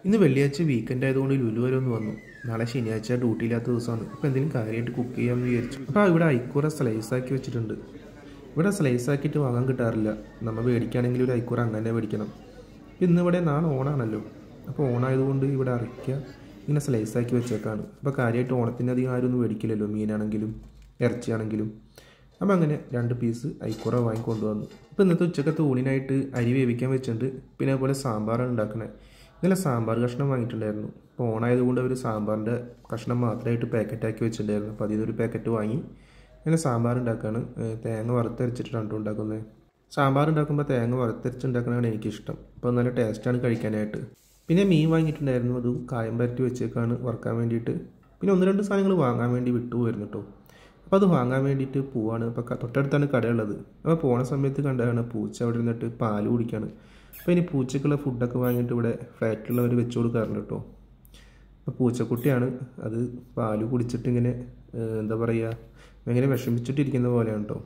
ഇന്ന് വെള്ളിയാഴ്ച വീക്കെൻഡ് ആയതുകൊണ്ട് ലുലു വരെ ഒന്ന് വന്നു നാളെ ശനിയാഴ്ച ഡ്യൂട്ടി ഇല്ലാത്ത ദിവസമാണ് അപ്പോൾ എന്തെങ്കിലും കാര്യമായിട്ട് കുക്ക് ചെയ്യാമെന്ന് വിചാരിച്ചു അപ്പോൾ ഇവിടെ ഐക്കൂറ സ്ലൈസ് ആക്കി വെച്ചിട്ടുണ്ട് ഇവിടെ സ്ലൈസ് ആക്കിയിട്ട് വാങ്ങാൻ കിട്ടാറില്ല നമ്മൾ മേടിക്കുകയാണെങ്കിൽ ഒരു ഐക്കൂറ അങ്ങനെ മേടിക്കണം ഇന്ന് ഇവിടെ നാളെ ഓണാണല്ലോ അപ്പോൾ ഓണായതുകൊണ്ട് ഇവിടെ അരയ്ക്കുക ഇങ്ങനെ സ്ലൈസ് ആക്കി വെച്ചേക്കാണ് അപ്പോൾ കാര്യമായിട്ട് ഓണത്തിന് അധികം ആരും ഒന്നും മേടിക്കില്ലല്ലോ മീനാണെങ്കിലും ഇറച്ചിയാണെങ്കിലും അപ്പോൾ അങ്ങനെ രണ്ട് പീസ് ഐക്കുറ വാങ്ങിക്കൊണ്ട് വന്നു അപ്പോൾ ഇന്നത്തെ ഉച്ചക്കത്തെ ഊണിനായിട്ട് അരി വേവിക്കാൻ വെച്ചിട്ടുണ്ട് പിന്നെ അതുപോലെ സാമ്പാറാണ് ഉണ്ടാക്കണേ ഇന്നലെ സാമ്പാർ കഷ്ണം വാങ്ങിയിട്ടുണ്ടായിരുന്നു അപ്പോൾ ഓണായതുകൊണ്ട് അവർ സാമ്പാറിൻ്റെ കഷ്ണം മാത്രമായിട്ട് പാക്കറ്റാക്കി വെച്ചിട്ടുണ്ടായിരുന്നു അപ്പോൾ അതിൽ നിന്നൊരു പാക്കറ്റ് വാങ്ങി അങ്ങനെ സാമ്പാർ ഉണ്ടാക്കുകയാണ് ഏഹ് തേങ്ങ വറുത്തരച്ചിട്ടാണ് കേട്ടോ ഉണ്ടാക്കുന്നത് സാമ്പാർ ഉണ്ടാക്കുമ്പോൾ തേങ്ങ വറുത്തരച്ചുണ്ടാക്കുന്നതാണ് എനിക്കിഷ്ടം അപ്പോൾ നല്ല ടേസ്റ്റാണ് കഴിക്കാനായിട്ട് പിന്നെ മീൻ വാങ്ങിയിട്ടുണ്ടായിരുന്നു അത് കായം പരട്ടി വെച്ചേക്കാണ് വറുക്കാൻ വേണ്ടിയിട്ട് പിന്നെ ഒന്ന് രണ്ട് സാധനങ്ങൾ വാങ്ങാൻ വേണ്ടി വിട്ടുപോയിരുന്നു കേട്ടോ അപ്പോൾ അത് വാങ്ങാൻ വേണ്ടിയിട്ട് പോവാണ് അപ്പോൾ ക- തൊട്ടടുത്താണ് കടയുള്ളത് അപ്പോൾ പോണ സമയത്ത് കണ്ടതാണ് പൂച്ച അവിടെ ഇരുന്നിട്ട് പാല് കുടിക്കാണ് അപ്പോൾ ഇനി പൂച്ചക്കുള്ള ഫുഡൊക്കെ വാങ്ങിയിട്ട് ഇവിടെ ഫ്ലാറ്റിലുള്ളവർ വെച്ച് കൊടുക്കാറുണ്ട് കേട്ടോ അപ്പോൾ പൂച്ചക്കുട്ടിയാണ് അത് പാല് കുടിച്ചിട്ട് ഇങ്ങനെ ഏഹ്, എന്താ പറയുക ഭയങ്കര വിഷമിച്ചിട്ടിരിക്കുന്ന പോലെയാണ് കേട്ടോ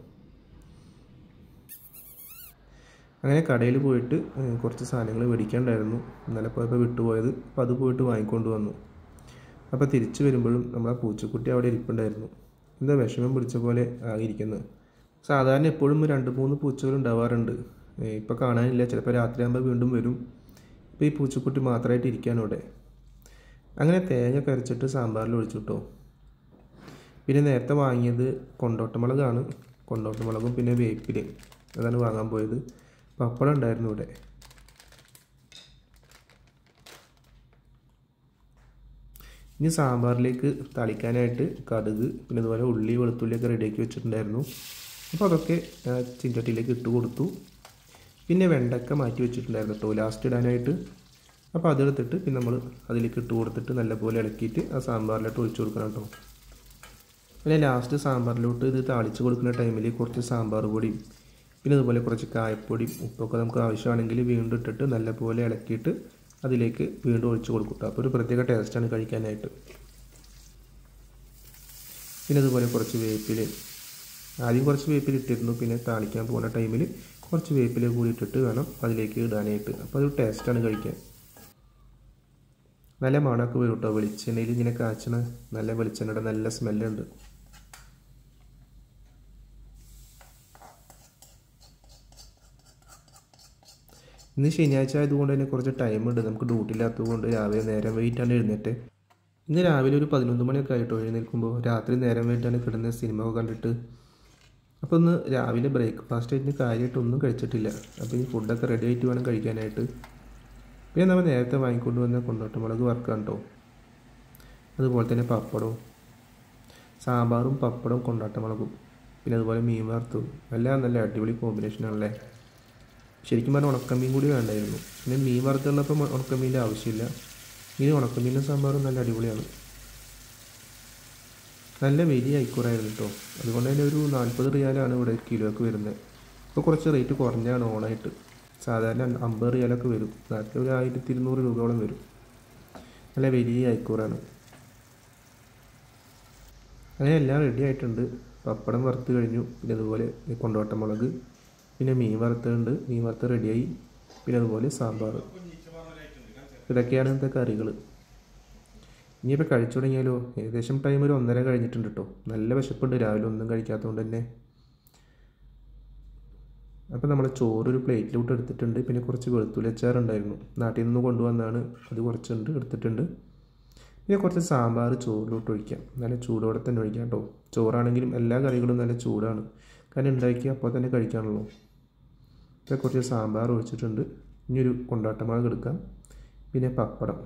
അങ്ങനെ കടയിൽ പോയിട്ട് ഏഹ്, കുറച്ച് സാധനങ്ങൾ മേടിക്കാണ്ടായിരുന്നു ഇന്നലെ പോയപ്പോൾ വിട്ടുപോയത് അപ്പോൾ അത് പോയിട്ട് വാങ്ങിക്കൊണ്ട് വന്നു അപ്പോൾ തിരിച്ചു വരുമ്പോഴും നമ്മളെ പൂച്ചക്കുട്ടി അവിടെ ഇരിപ്പുണ്ടായിരുന്നു എന്താ വിഷമം പിടിച്ച പോലെ ആയിരിക്കുന്നത് സാധാരണ എപ്പോഴും രണ്ട് മൂന്ന് പൂച്ചകൾ ഉണ്ടാവാറുണ്ട് ഇപ്പോൾ കാണാനില്ല ചിലപ്പോൾ രാത്രിയാകുമ്പോൾ വീണ്ടും വരും ഇപ്പോൾ ഈ പൂച്ചക്കുട്ടി മാത്രമായിട്ട് ഇരിക്കാണ് ഇവിടെ അങ്ങനെ തേങ്ങ കരച്ചിട്ട് സാമ്പാറിൽ ഒഴിച്ചിട്ടോ പിന്നെ നേരത്തെ വാങ്ങിയത് കൊണ്ടോട്ടമുളകാണ് കൊണ്ടോട്ടമുളകും പിന്നെ വേപ്പില അതാണ് വാങ്ങാൻ പോയത് പപ്പടം ഉണ്ടായിരുന്നു ഇവിടെ ഇനി സാമ്പാറിലേക്ക് തളിക്കാനായിട്ട് കടുക് പിന്നെ അതുപോലെ ഉള്ളി വെളുത്തുള്ളിയൊക്കെ റെഡിയാക്കി വെച്ചിട്ടുണ്ടായിരുന്നു അപ്പോൾ അതൊക്കെ ആ, ചിഞ്ചട്ടിയിലേക്ക് ഇട്ട് കൊടുത്തു പിന്നെ വെണ്ടക്ക മാറ്റി വെച്ചിട്ടുണ്ടായിരുന്നു കേട്ടോ ലാസ്റ്റ് ഇടാനായിട്ട് അപ്പോൾ അതെടുത്തിട്ട് പിന്നെ നമ്മൾ അതിലേക്ക് ഇട്ട് കൊടുത്തിട്ട് നല്ലപോലെ ഇളക്കിയിട്ട് ആ സാമ്പാറിലോട്ട് ഒഴിച്ചു കൊടുക്കണം കേട്ടോ പിന്നെ ലാസ്റ്റ് സാമ്പാറിലോട്ട് ഇത് താളിച്ച് കൊടുക്കുന്ന ടൈമിൽ കുറച്ച് സാമ്പാർ പൊടിയും പിന്നെ അതുപോലെ കുറച്ച് കായപ്പൊടിയും ഉപ്പൊക്കെ നമുക്ക് ആവശ്യമാണെങ്കിൽ വീണ്ടും ഇട്ടിട്ട് നല്ലപോലെ ഇളക്കിയിട്ട് അതിലേക്ക് വീണ്ടും ഒഴിച്ച് കൊടുക്കും കേട്ടോ അപ്പോൾ ഒരു പ്രത്യേക ടേസ്റ്റാണ് കഴിക്കാനായിട്ട് പിന്നെ അതുപോലെ കുറച്ച് വേപ്പില ആദ്യം കുറച്ച് വേപ്പില ഇട്ടിരുന്നു പിന്നെ താളിക്കാൻ പോകുന്ന ടൈമിൽ കുറച്ച് വേപ്പില കൂടി ഇട്ടിട്ട് വേണം അതിലേക്ക് ഇടാനായിട്ട് അപ്പോൾ അതൊരു ടേസ്റ്റാണ് കഴിക്കാൻ നല്ല മണമൊക്കെ വരും കേട്ടോ വെളിച്ചെണ്ണയിൽ ഇങ്ങനെ കാച്ചണ നല്ല വെളിച്ചെണ്ണയുടെ നല്ല സ്മെല്ലുണ്ട് ഇന്ന് ശനിയാഴ്ച ആയതുകൊണ്ട് തന്നെ കുറച്ച് ടൈമുണ്ട് നമുക്ക് ഡ്യൂട്ടി ഇല്ലാത്തതുകൊണ്ട് രാവിലെ നേരം വൈകിട്ടാണ് എഴുന്നേറ്റ് ഇന്ന് രാവിലെ ഒരു പതിനൊന്ന് മണിയൊക്കെ ആയിട്ടോ എഴുന്നേൽക്കുമ്പോൾ രാത്രി നേരം വൈകിട്ടാണ് കിടന്ന സിനിമ ഒക്കെ കണ്ടിട്ട് അപ്പോൾ ഒന്ന് രാവിലെ ബ്രേക്ക്ഫാസ്റ്റ് ആയിട്ട് കാര്യമായിട്ട് ഒന്നും കഴിച്ചിട്ടില്ല അപ്പോൾ ഈ ഫുഡൊക്കെ റെഡി ആയിട്ട് വേണം കഴിക്കാനായിട്ട് പിന്നെ നമ്മൾ നേരത്തെ വാങ്ങിക്കൊണ്ട് വന്ന കൊണ്ടോട്ടമുളക് വറുക്കാൻ കേട്ടോ അതുപോലെ തന്നെ പപ്പടവും സാമ്പാറും പപ്പടവും കൊണ്ടാട്ടമുളകും പിന്നെ അതുപോലെ മീൻ വറുത്തും എല്ലാം നല്ല അടിപൊളി കോമ്പിനേഷനാണല്ലേ ശരിക്കും പറഞ്ഞാൽ ഉണക്കമീൻ കൂടി വേണ്ടായിരുന്നു പിന്നെ മീൻ വറുത്തുള്ളപ്പോൾ ഉണക്കമീൻ്റെ ആവശ്യമില്ല ഇനി ഉണക്കമീനും സാമ്പാറും നല്ല അടിപൊളിയാണ് നല്ല വലിയ ഐക്കൂറായിരുന്നു കേട്ടോ അതുകൊണ്ട് തന്നെ ഒരു നാൽപ്പത് റിയാലാണ് ഇവിടെ കിലോക്ക് വരുന്നത് ഇപ്പോൾ കുറച്ച് റേറ്റ് കുറഞ്ഞാണ് ഓണായിട്ട് സാധാരണ അമ്പത് റിയാലൊക്കെ വരും നാട്ടിൽ ഒരു ആയിരത്തി ഇരുന്നൂറ് രൂപയോളം വരും നല്ല വലിയ ഐക്കൂറാണ് അങ്ങനെ എല്ലാം റെഡി ആയിട്ടുണ്ട് പപ്പടം വറുത്ത് കഴിഞ്ഞു പിന്നെ അതുപോലെ കൊണ്ടോട്ട മുളക് പിന്നെ മീൻ വറുത്തുണ്ട് മീൻ വറുത്ത് റെഡിയായി പിന്നെ അതുപോലെ സാമ്പാർ ഇതൊക്കെയാണ് ഇന്നത്തെ കറികൾ ഇനിയിപ്പോൾ കഴിച്ചു തുടങ്ങിയാലോ ഏകദേശം ടൈം ഒരു ഒന്നര കഴിഞ്ഞിട്ടുണ്ട് കേട്ടോ നല്ല വിശപ്പുണ്ട് രാവിലെ ഒന്നും കഴിക്കാത്തതുകൊണ്ട് തന്നെ അപ്പോൾ നമ്മൾ ചോറ് ഒരു പ്ലേറ്റിലോട്ട് എടുത്തിട്ടുണ്ട് പിന്നെ കുറച്ച് വെളുത്തുള്ളി അച്ചാറുണ്ടായിരുന്നു നാട്ടിൽ നിന്ന് കൊണ്ടുവന്നാണ് അത് കുറച്ചുണ്ട് എടുത്തിട്ടുണ്ട് പിന്നെ കുറച്ച് സാമ്പാർ ചോറിലോട്ട് ഒഴിക്കാം നല്ല ചൂടോടെ തന്നെ ഒഴിക്കാം കേട്ടോ ചോറാണെങ്കിലും എല്ലാ കറികളും നല്ല ചൂടാണ് കാരണം ഉണ്ടാക്കി അപ്പോൾ തന്നെ കഴിക്കാനുള്ളൂ ഇപ്പോൾ കുറച്ച് സാമ്പാർ ഒഴിച്ചിട്ടുണ്ട് ഇനി ഒരു കൊണ്ടാട്ടമുളക് എടുക്കാം പിന്നെ പപ്പടം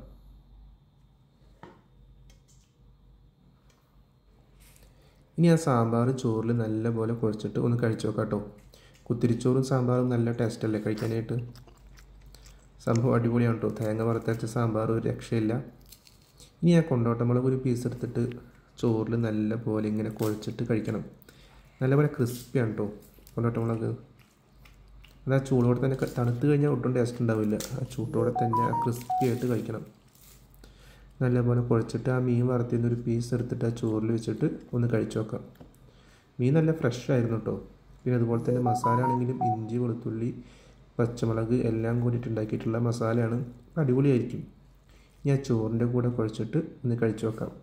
ഇനി ആ സാമ്പാർ ചോറിൽ നല്ലപോലെ കുഴച്ചിട്ട് ഒന്ന് കഴിച്ചു നോക്കാം കേട്ടോ കുത്തിരിച്ചോറും സാമ്പാറും നല്ല ടേസ്റ്റ് അല്ലേ കഴിക്കാനായിട്ട് സംഭവം അടിപൊളിയാണ് കേട്ടോ തേങ്ങ വറുത്തരച്ച സാമ്പാർ ഒരു രക്ഷയില്ല ഇനി ആ കൊണ്ടോട്ടമുളക് ഒരു പീസ് എടുത്തിട്ട് ചോറിൽ നല്ല പോലെ ഇങ്ങനെ കുഴച്ചിട്ട് കഴിക്കണം നല്ലപോലെ ക്രിസ്പിയാണ് കേട്ടോ കൊണ്ടോട്ടമുളക് അത് ആ ചൂടോടെ തന്നെ ക- തണുത്ത് കഴിഞ്ഞാൽ ഒട്ടും ടേസ്റ്റ് ഉണ്ടാവില്ല ആ ചൂടോടെ തന്നെ ആ ക്രിസ്പി ആയിട്ട് കഴിക്കണം നല്ലപോലെ കുഴച്ചിട്ട് ആ മീൻ വറുത്തിന്ന് ഒരു പീസ് എടുത്തിട്ട് ആ ചോറിൽ വെച്ചിട്ട് ഒന്ന് കഴിച്ചു നോക്കാം മീൻ നല്ല ഫ്രഷ് ആയിരുന്നു കേട്ടോ പിന്നെ അതുപോലെ തന്നെ മസാല ആണെങ്കിലും ഇഞ്ചി വെളുത്തുള്ളി പച്ചമുളക് എല്ലാം കൂടിയിട്ട് ഉണ്ടാക്കിയിട്ടുള്ള മസാലയാണ് അടിപൊളിയായിരിക്കും ഞാൻ ചോറിൻ്റെ കൂടെ കുഴച്ചിട്ട് ഒന്ന് കഴിച്ചു നോക്കാം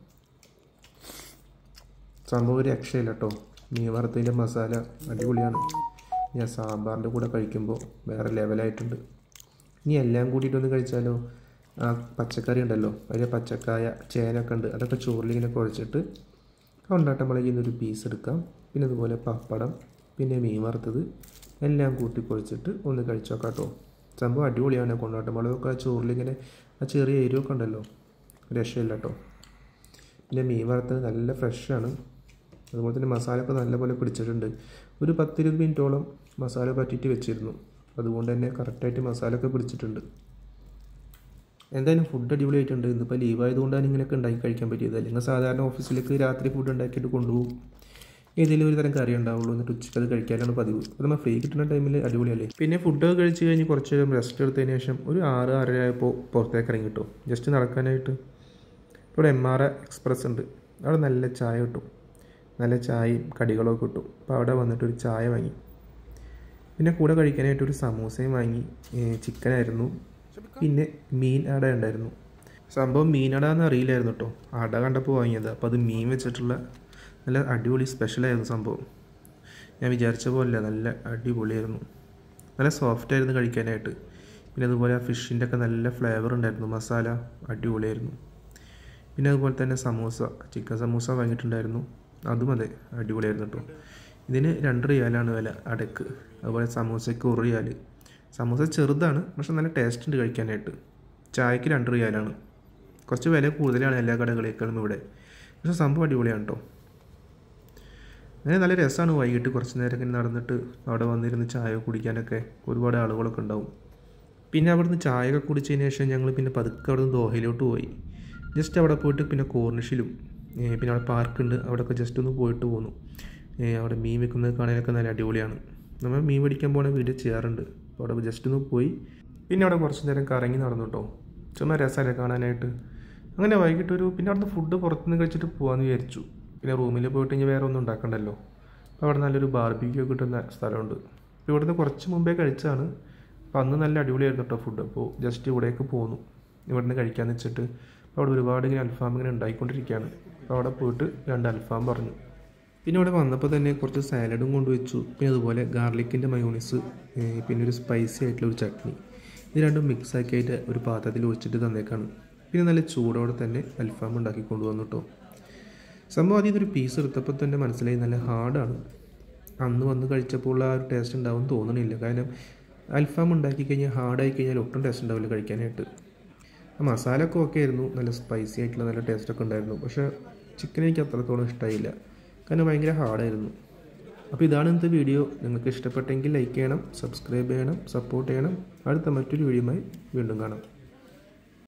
സംഭവം ഒരു രക്ഷയില്ല കേട്ടോ മീൻ വറുത്തതിൻ്റെ മസാല അടിപൊളിയാണ് ഞാൻ സാമ്പാറിൻ്റെ കൂടെ കഴിക്കുമ്പോൾ വേറെ ലെവലായിട്ടുണ്ട് ഇനി എല്ലാം കൂട്ടിയിട്ടൊന്ന് കഴിച്ചാലോ ആ പച്ചക്കറി ഉണ്ടല്ലോ അതിൽ പച്ചക്കായ ചേനൊക്കെ ഉണ്ട് അതൊക്കെ ചോറിലിങ്ങനെ കുഴച്ചിട്ട് കൊണ്ടാട്ടം മുളകിൽ നിന്നൊരു പീസ് എടുക്കാം പിന്നെ അതുപോലെ പപ്പടം പിന്നെ മീൻ വറുത്തത് എല്ലാം കൂട്ടി കുഴച്ചിട്ട് ഒന്ന് കഴിച്ചു നോക്കാം കേട്ടോ സംഭവം അടിപൊളിയാണ് കൊണ്ടാട്ടം മുളകൊക്കെ ആ ചോറിലിങ്ങനെ ആ ചെറിയ എരിവൊക്കെ ഉണ്ടല്ലോ രക്ഷയില്ല കേട്ടോ പിന്നെ മീൻ വറുത്തത് നല്ല ഫ്രഷാണ് അതുപോലെ തന്നെ മസാലയൊക്കെ നല്ലപോലെ പിടിച്ചിട്ടുണ്ട് ഒരു പത്തിരുപത് മിനിറ്റോളം മസാല പറ്റിയിട്ട് വെച്ചിരുന്നു അതുകൊണ്ട് തന്നെ കറക്റ്റായിട്ട് മസാലയൊക്കെ പിടിച്ചിട്ടുണ്ട് എന്തായാലും ഫുഡ് അടിപൊളിയായിട്ടുണ്ട് ഇന്നിപ്പോൾ ലീവ് ആയതുകൊണ്ടാണ് ഇങ്ങനെയൊക്കെ ഉണ്ടാക്കി കഴിക്കാൻ പറ്റിയത് അല്ലെങ്കിൽ സാധാരണ ഓഫീസിലേക്ക് രാത്രി ഫുഡ് ഉണ്ടാക്കിയിട്ട് കൊണ്ടുപോകും ഏതെങ്കിലും ഒരു തരം കറി ഉണ്ടാവുള്ളൂ എന്നിട്ട് ഉച്ചയ്ക്ക് അത് കഴിക്കാനാണ് പതിവ് അത് നമ്മൾ ഫ്രീ കിട്ടുന്ന ടൈമിൽ അടിപൊളിയല്ലേ പിന്നെ ഫുഡൊക്കെ കഴിച്ച് കഴിഞ്ഞ് കുറച്ച് നേരം റെസ്റ്റ് എടുത്തതിന് ശേഷം ഒരു ആറ് ആറര ആയപ്പോൾ പുറത്തേക്ക് ഇറങ്ങി കിട്ടും ജസ്റ്റ് നടക്കാനായിട്ട് ഇവിടെ എം ആർ എക്സ്പ്രസ് ഉണ്ട് അവിടെ നല്ല ചായ കിട്ടും നല്ല ചായയും കടികളൊക്കെ കിട്ടും അപ്പോൾ അവിടെ വന്നിട്ട് ഒരു ചായ വാങ്ങി പിന്നെ കൂടെ കഴിക്കാനായിട്ട് ഒരു സമൂസയും വാങ്ങി ചിക്കനായിരുന്നു പിന്നെ മീൻ അട ഉണ്ടായിരുന്നു സംഭവം മീനട എന്ന് അറിയില്ലായിരുന്നു കേട്ടോ അട കണ്ടപ്പോൾ വാങ്ങിയത് അപ്പോൾ അത് മീൻ വെച്ചിട്ടുള്ള നല്ല അടിപൊളി സ്പെഷ്യലായിരുന്നു സംഭവം ഞാൻ വിചാരിച്ച പോലെ നല്ല അടിപൊളിയായിരുന്നു നല്ല സോഫ്റ്റ് ആയിരുന്നു കഴിക്കാനായിട്ട് പിന്നെ അതുപോലെ ആ ഫിഷിൻ്റെ ഒക്കെ നല്ല ഫ്ലേവർ ഉണ്ടായിരുന്നു മസാല അടിപൊളിയായിരുന്നു പിന്നെ അതുപോലെ തന്നെ സമൂസ ചിക്കൻ സമൂസ വാങ്ങിയിട്ടുണ്ടായിരുന്നു അതും അതെ അടിപൊളിയായിരുന്നു കേട്ടോ ഇതിന് രണ്ട് റിയാലാണ് വില അടക്ക് അതുപോലെ സമൂസയ്ക്ക് ഒരു റിയാൽ സമൂസ ചെറുതാണ് പക്ഷെ നല്ല ടേസ്റ്റ് ഉണ്ട് കഴിക്കാനായിട്ട് ചായക്ക് രണ്ട് റിയാലാണ് കുറച്ച് വില കൂടുതലാണ് എല്ലാ കടകളേക്കാളും ഇവിടെ പക്ഷെ സംഭവം അടിപൊളിയാണ് കേട്ടോ അങ്ങനെ നല്ല രസമാണ് വൈകിട്ട് കുറച്ച് നേരം ഇങ്ങനെ നടന്നിട്ട് അവിടെ വന്നിരുന്ന് ചായ കുടിക്കാനൊക്കെ ഒരുപാട് ആളുകളൊക്കെ ഉണ്ടാവും പിന്നെ അവിടുന്ന് ചായയൊക്കെ കുടിച്ചതിന് ശേഷം ഞങ്ങൾ പിന്നെ പതുക്കെ അവിടെ നിന്ന് ദോഹയിലോട്ട് പോയി ജസ്റ്റ് അവിടെ പോയിട്ട് പിന്നെ കോർണിഷിലും പിന്നെ അവിടെ പാർക്കുണ്ട് അവിടെയൊക്കെ ജസ്റ്റ് ഒന്ന് പോയിട്ട് പോന്നു അവിടെ മീൻ വെക്കുന്നത് കാണാനൊക്കെ നല്ല അടിപൊളിയാണ് നമ്മൾ മീൻ പിടിക്കാൻ പോകുന്ന വീഡിയോ ചെയ്യാറുണ്ട് അപ്പോൾ അവിടെ ജസ്റ്റ് ഒന്ന് പോയി പിന്നെ അവിടെ കുറച്ച് നേരം കറങ്ങി നടന്നു കേട്ടോ ചുമ്മാ രസമല്ലേ കാണാനായിട്ട് അങ്ങനെ വൈകിട്ട് ഒരു പിന്നെ അവിടുന്ന് ഫുഡ് പുറത്തുനിന്ന് കഴിച്ചിട്ട് പോകാമെന്ന് വിചാരിച്ചു പിന്നെ റൂമിൽ പോയിട്ട് ഇനി വേറെ ഒന്നും ഉണ്ടാക്കണ്ടല്ലോ അപ്പോൾ അവിടെ നല്ലൊരു ബാർബിക്യൂ കിട്ടുന്ന സ്ഥലമുണ്ട് അപ്പോൾ ഇവിടുന്ന് കുറച്ച് മുമ്പേ കഴിച്ചതാണ് അപ്പോൾ അന്ന് നല്ല അടിപൊളിയായിരുന്നു കേട്ടോ ഫുഡ് അപ്പോൾ ജസ്റ്റ് ഇവിടേക്ക് പോന്നു ഇവിടുന്ന് കഴിക്കാമെന്ന് വെച്ചിട്ട് അപ്പോൾ അവിടെ ഒരുപാട് ഇങ്ങനെ അൽഫാം ഇങ്ങനെ ഉണ്ടായിക്കൊണ്ടിരിക്കുകയാണ് അപ്പോൾ അവിടെ പോയിട്ട് രണ്ട് അൽഫാം പറഞ്ഞു പിന്നെ ഇവിടെ വന്നപ്പോൾ തന്നെ കുറച്ച് സാലഡും കൊണ്ടുവച്ചു പിന്നെ അതുപോലെ ഗാർലിക്കിൻ്റെ മയോണീസ് പിന്നെ ഒരു സ്പൈസി ആയിട്ടുള്ള ഒരു ചട്നി ഇത് രണ്ടും മിക്സ് ആക്കിയിട്ട് ഒരു പാത്രത്തിൽ ഒഴിച്ചിട്ട് തന്നേക്കാണ് പിന്നെ നല്ല ചൂടോടെ തന്നെ അൽഫാം ഉണ്ടാക്കി കൊണ്ടുവന്നു കേട്ടോ സംഭവം ആദ്യം ഇതൊരു പീസ് എടുത്തപ്പോൾ തന്നെ മനസ്സിലായി നല്ല ഹാർഡാണ് അന്ന് വന്ന് കഴിച്ചപ്പോൾ ആ ഒരു ടേസ്റ്റ് ഉണ്ടാവും തോന്നണില്ല കാരണം അൽഫാം ഉണ്ടാക്കി കഴിഞ്ഞാൽ ഹാർഡായി കഴിഞ്ഞാൽ ഒട്ടും ടേസ്റ്റ് ഉണ്ടാവില്ല കഴിക്കാനായിട്ട് ആ മസാല ഒക്കെ ഓക്കെ ആയിരുന്നു നല്ല സ്പൈസി ആയിട്ടുള്ള നല്ല ടേസ്റ്റൊക്കെ ഉണ്ടായിരുന്നു പക്ഷേ ചിക്കൻ എനിക്ക് അത്രത്തോളം ഇഷ്ടമായില്ല കാരണം ഭയങ്കര ഹാർഡായിരുന്നു അപ്പോൾ ഇതാണ് ഇന്നത്തെ വീഡിയോ നിങ്ങൾക്ക് ഇഷ്ടപ്പെട്ടെങ്കിൽ ലൈക്ക് ചെയ്യണം സബ്സ്ക്രൈബ് ചെയ്യണം സപ്പോർട്ട് ചെയ്യണം അടുത്ത മറ്റൊരു വീഡിയോയുമായി വീണ്ടും കാണാം